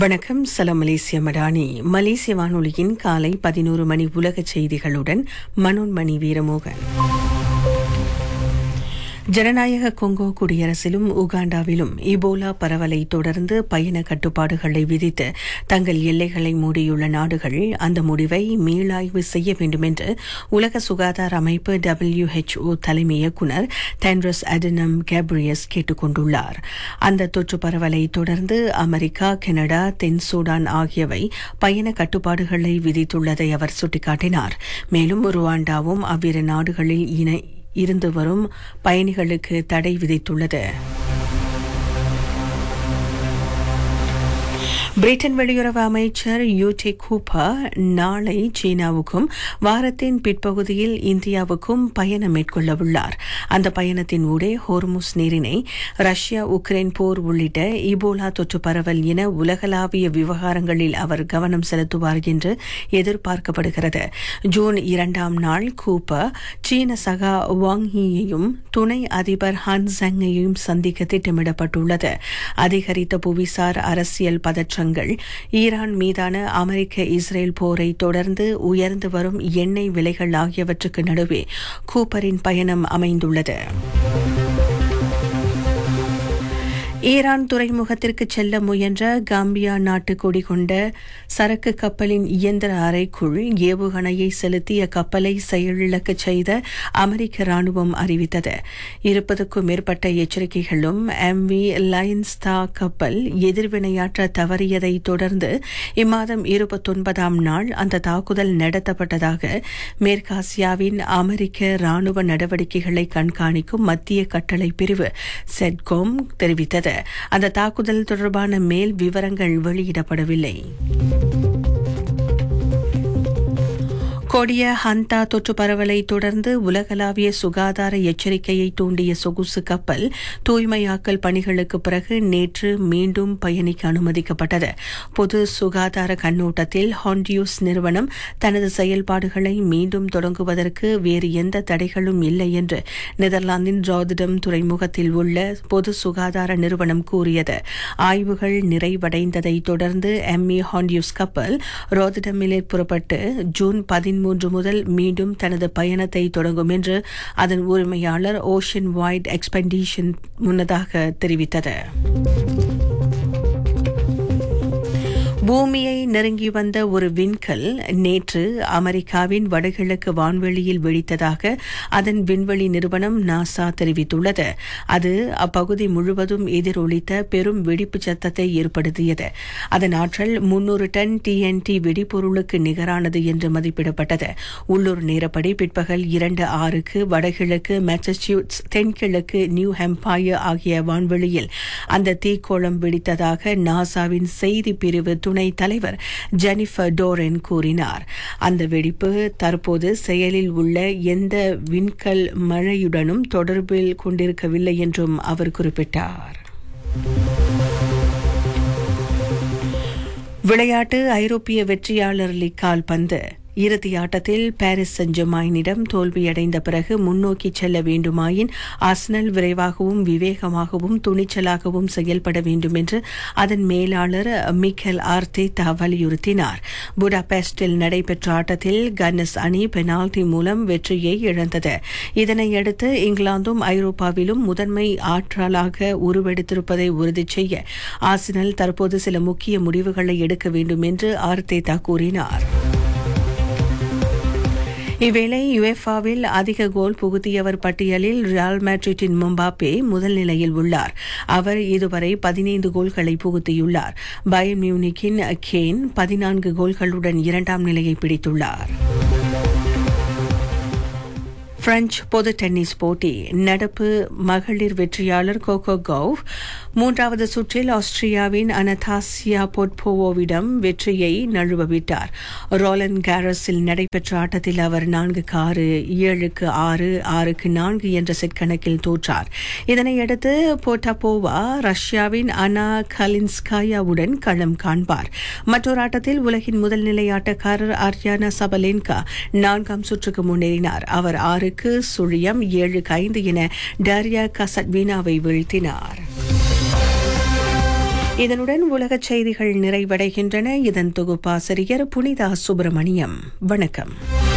வணக்கம் சலாம் மலேசிய மடானி மலேசிய வானொலியின் காலை பதினோரு மணி உலக செய்திகளுடன் மனோன்மணி வீரமோகன் ஜனநாயக கொங்கோ குடியரசிலும் உகாண்டாவிலும் இபோலா பரவலை தொடர்ந்து பயண கட்டுப்பாடுகளை விதித்து தங்கள் எல்லைகளை மூடியுள்ள நாடுகள் அந்த முடிவை மீளாய்வு செய்ய வேண்டும் என்று உலக சுகாதார அமைப்பு டபிள்யூஹெச்ஓ தலைமை இயக்குநர் தென்ரஸ் அடனம் கேப்ரியஸ் கேட்டுக் கொண்டுள்ளார் அந்த தொற்று பரவலை தொடர்ந்து அமெரிக்கா கனடா தென் சூடான் ஆகியவை பயண கட்டுப்பாடுகளை விதித்துள்ளதை அவர் சுட்டிக்காட்டினார் மேலும் ருவாண்டாவும் அவ்விரு நாடுகளில் இணை இருந்து வரும் பயணிகளுக்கு தடை விதித்துள்ளது பிரிட்டன் வெளியுறவு அமைச்சர் யூடி கூப்பா நாளை சீனாவுக்கும் வாரத்தின் பிற்பகுதியில் இந்தியாவுக்கும் பயணம் மேற்கொள்ள உள்ளார் அந்த பயணத்தின் ஊடே ஹோர்முஸ் நீரினை ரஷ்யா உக்ரைன் போர் உள்ளிட்ட இபோலா தொற்று பரவல் என உலகளாவிய விவகாரங்களில் அவர் கவனம் செலுத்துவார் என்று எதிர்பார்க்கப்படுகிறது ஜூன் இரண்டாம் நாள் கூப்பா சீன சகா வாங் ஹீயையும் துணை அதிபர் ஹான் ஜங்கையும் சந்திக்க திட்டமிடப்பட்டுள்ளது அதிகரித்த புவிசார் அரசியல் பதற்றங்கள் ஈரான் மீதான அமெரிக்க இஸ்ரேல் போரை தொடர்ந்து உயர்ந்து வரும் எண்ணெய் விலைகள் ஆகியவற்றுக்கு நடுவே கூப்பரின் பயணம் அமைந்துள்ளது ஈரான் துறைமுகத்திற்கு செல்ல முயன்ற காம்பியா நாட்டு கொடி கொண்ட சரக்கு கப்பலின் இயந்திர அறைக்குள் ஏவுகணையை செலுத்திய கப்பலை செயலிழக்கச் செய்த அமெரிக்க ராணுவம் அறிவித்தது இருபதுக்கும் மேற்பட்ட எச்சரிக்கைகளும் எம் வி லயன்ஸ்தா கப்பல் எதிர்வினையாற்ற தவறியதை தொடர்ந்து இம்மாதம் இருபத்தொன்பதாம் நாள் அந்த தாக்குதல் நடத்தப்பட்டதாக மேற்காசியாவின் அமெரிக்க ராணுவ நடவடிக்கைகளை கண்காணிக்கும் மத்திய கட்டளை பிரிவு செட்கோம் தெரிவித்தது அந்த தாக்குதல் தொடர்பான மேல் விவரங்கள் வெளியிடப்படவில்லை கொடிய ஹந்தா தொற்று பரவலை தொடர்ந்து உலகளாவிய சுகாதார எச்சரிக்கையை தூண்டிய சொகுசு கப்பல் தூய்மையாக்கல் பணிகளுக்கு பிறகு நேற்று மீண்டும் பயணிக்க அனுமதிக்கப்பட்டது பொது சுகாதார கண்ணோட்டத்தில் ஹாண்டியூஸ் நிறுவனம் தனது செயல்பாடுகளை மீண்டும் தொடங்குவதற்கு வேறு எந்த தடைகளும் இல்லை என்று நெதர்லாந்தின் ராதிடம் துறைமுகத்தில் உள்ள பொது சுகாதார நிறுவனம் கூறியது ஆய்வுகள் நிறைவடைந்ததை தொடர்ந்து எம்இ ஹாண்டியூஸ் கப்பல் ரோதிடமிலே புறப்பட்டு ஜூன் பதிமூன்று மூன்று முதல் மீண்டும் தனது பயணத்தை தொடங்கும் என்று அதன் உரிமையாளர் ஓஷன் வைட் எக்ஸ்பெடிஷன் முன்னதாக தெரிவித்தது பூமியை நெருங்கி வந்த ஒரு விண்கல் நேற்று அமெரிக்காவின் வடகிழக்கு வான்வெளியில் வெடித்ததாக அதன் விண்வெளி நிறுவனம் நாசா தெரிவித்துள்ளது அது அப்பகுதி முழுவதும் எதிரொலித்த பெரும் வெடிப்பு சத்தத்தை ஏற்படுத்தியது அதன் ஆற்றல் முன்னூறு டன் டிஎன்டி வெடிபொருளுக்கு நிகரானது என்று மதிப்பிடப்பட்டது உள்ளூர் நேரப்படி பிற்பகல் இரண்டு ஆறுக்கு வடகிழக்கு மெசச்சூட்ஸ் தென்கிழக்கு நியூ ஹெம்பாயர் ஆகிய வான்வெளியில் அந்த தீக்கோளம் வெடித்ததாக நாசாவின் செய்தி பிரிவு துணை தலைவர் ஜெனிஃபர் டோரென் கூறினார் அந்த வெடிப்பு தற்போது செயலில் உள்ள எந்த விண்கல் மழையுடனும் தொடர்பில் கொண்டிருக்கவில்லை என்றும் அவர் குறிப்பிட்டார் விளையாட்டு ஐரோப்பிய வெற்றியாளர் லீக் கால்பந்து இறுதி ஆட்டத்தில் பாரிஸ் செஞ்சமாயினிடம் தோல்வியடைந்த பிறகு முன்னோக்கி செல்ல வேண்டுமாயின் ஆஸ்னல் விரைவாகவும் விவேகமாகவும் துணிச்சலாகவும் செயல்பட வேண்டும் என்று அதன் மேலாளர் மிக்கேல் ஆர்த்தேதா வலியுறுத்தினார் புடாபெஸ்டில் நடைபெற்ற ஆட்டத்தில் கன்னஸ் அணி பெனால்டி மூலம் வெற்றியை இழந்தது இதனையடுத்து இங்கிலாந்தும் ஐரோப்பாவிலும் முதன்மை ஆற்றலாக உருவெடுத்திருப்பதை உறுதி செய்ய ஆஸ்னல் தற்போது சில முக்கிய முடிவுகளை எடுக்க வேண்டும் என்று ஆர்த்தேதா கூறினார் இவ்வேளை யுஎஃபாவில் அதிக கோல் புகுத்தியவர் பட்டியலில் ரியால் மேட்ரிட்டின் மும்பாப்பே முதல் நிலையில் உள்ளார் அவர் இதுவரை பதினைந்து கோல்களை புகுத்தியுள்ளார் பயன் மியூனிக்கின் கேன் பதினான்கு கோல்களுடன் இரண்டாம் நிலையை பிடித்துள்ளார் பிரெஞ்சு பொது டென்னிஸ் போட்டி நடப்பு மகளிர் வெற்றியாளர் கோகோ கவுவ் மூன்றாவது சுற்றில் ஆஸ்திரியாவின் அனதாசியா பொட்போவோவிடம் வெற்றியை நழுவவிட்டார் ரோலன் கேரஸில் நடைபெற்ற ஆட்டத்தில் அவர் நான்குக்கு ஆறு ஏழுக்கு ஆறு ஆறுக்கு நான்கு என்ற செட் கணக்கில் தோற்றார் இதனையடுத்து போட்டாபோவா ரஷ்யாவின் அனா கலின்ஸ்காயாவுடன் களம் காண்பார் மற்றொரு ஆட்டத்தில் உலகின் முதல் நிலை ஆட்டக்காரர் அர்யானா சபலேன்கா நான்காம் சுற்றுக்கு முன்னேறினார் அவர் ஆறு ஆறுக்கு சுழியம் ஏழுக்கு ஐந்து என டாரியா கசட்வீனாவை வீழ்த்தினார் இதனுடன் உலகச் செய்திகள் நிறைவடைகின்றன இதன் தொகுப்பாசிரியர் புனிதா சுப்பிரமணியம் வணக்கம்